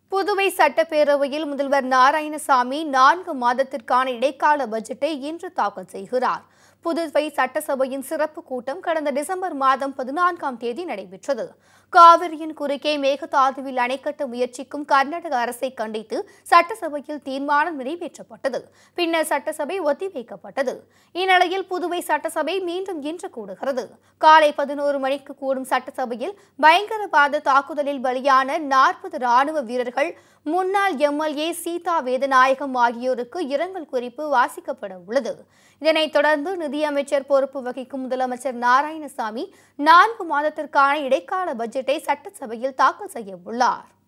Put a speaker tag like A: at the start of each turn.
A: புதுவை சட்டப்பேரவையில் முதல்வர் நாராயணசாமி நான்கு மாதத்திற்கான இடைக்கால பட்ஜெட்டை இன்று தாக்கல் செய்கிறார் புதுவை சட்டசபையின் சிறப்பு கூட்டம் கடந்த டிசம்பர் மாதம் பதினான்காம் தேதி நடைபெற்றது காவிரியின் குறுக்கே மேகதாதுவில் அணை கட்ட முயற்சிக்கும் கர்நாடக அரசை கண்டித்து சட்டசபையில் தீர்மானம் நிறைவேற்றப்பட்டது பின்னர் சட்டசபை ஒத்திவைக்கப்பட்டது இந்நிலையில் புதுவை சட்டசபை மீண்டும் இன்று கூடுகிறது காலை பதினோரு மணிக்கு கூடும் சட்டசபையில் பயங்கரவாத தாக்குதலில் பலியான நாற்பது ராணுவ வீரர்கள் முன்னாள் எம்எல்ஏ சீதா வேதநாயகம் ஆகியோருக்கு இரங்கல் குறிப்பு வாசிக்கப்பட உள்ளது இதனைத் தொடர்ந்து நிதியமைச்சர் பொறுப்பு வகிக்கும் முதலமைச்சர் நாராயணசாமி நான்கு மாதத்திற்கான இடைக்கால பட்ஜெட்டை சட்டசபையில் தாக்கல் செய்ய உள்ளார்